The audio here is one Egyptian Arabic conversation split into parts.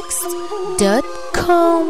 tarabmixed.com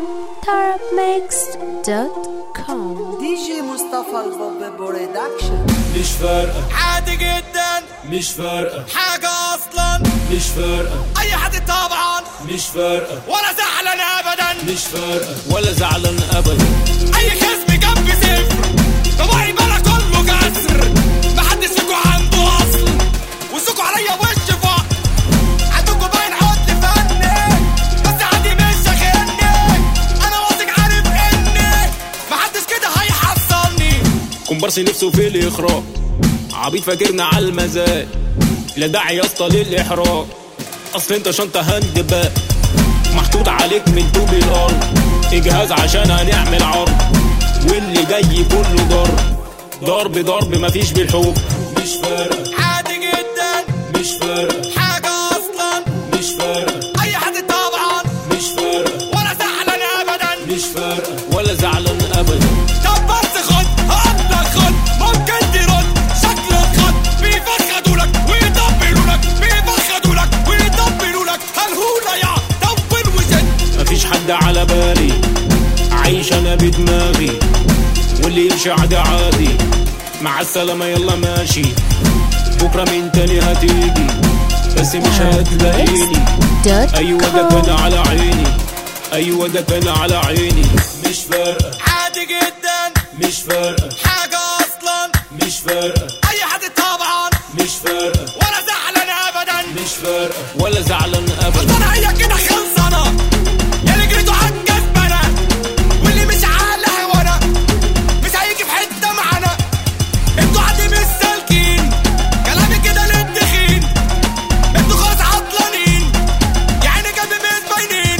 tarabmixed.com دي جي مصطفى البوب برودكشن مش فارقة عادي جدا مش فارقة حاجة أصلا مش فارقة أي حد طبعا مش فارقة ولا زعلان أبدا مش فارقة ولا زعلان أبدا أي خصم جنب صفر طبعي بلا كله كسر محدش فيكو عنده أصل وسكوا عليا وش فوق عندكوا باين حط فني بس عادي مش شاغلني أنا واثق عارف إني محدش كده هيحصلني كومبارسي نفسه في الإخراج عبيط فاكرنا على المزاج لا داعي يا اسطى للإحراج أصل أنت شنطة هاند باك محطوط عليك من طوب الأرض اجهز عشان هنعمل عرض واللي جاي كله ضرب ضرب ضرب مفيش بالحب مش فارقة عادي جدا مش فارقة حاجة أصلا مش فارقة أي حد طبعا مش فارقة ولا زعلان أبدا مش فارقة ولا زعلان أبدا طب بس خد هقولك خد ممكن ترد شكل الخط بيفخدولك ويطبلولك بيفخدولك ويطبلولك هالهولة يا طبل وشد مفيش حد على بالي عايش انا بدماغي واللي يمشي عادي عادي مع السلامة يلا ماشي بكرة من تاني هتيجي بس مش هتلاقيني ايوه ده كان على عيني ايوه ده كان على عيني مش فارقة عادي جدا مش فارقة حاجة أصلا مش فارقة أي حد طبعا مش فارقة ولا زعلان أبدا مش فارقة ولا زعلان ابدا انا هي كده خلصانة يا اللي جريتوا عالجزمنة واللي مش على هوانا مش هيجي في حتة معانا انتوا عادي مش سالكين كلامي كده للتخين انتوا خلاص عطلانين يعني جنبي مش باينين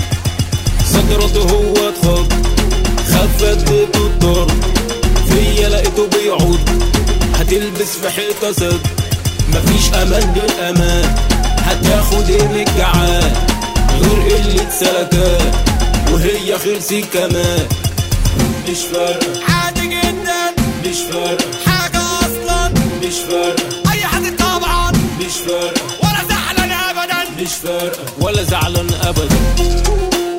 صدرته هو اتخض خفت بيته الضرب فيا لقيته بيعود هتلبس في حيطة سد مفيش امان للامان هتاخد ايه من الجعان غير قلة سلكات وهي خلصي كمان مش فارقة عادي جدا مش فارقة حاجة اصلا مش فارقة اي حد طبعا مش فارقة ولا زعلان ابدا مش فارقة ولا زعلان ابدا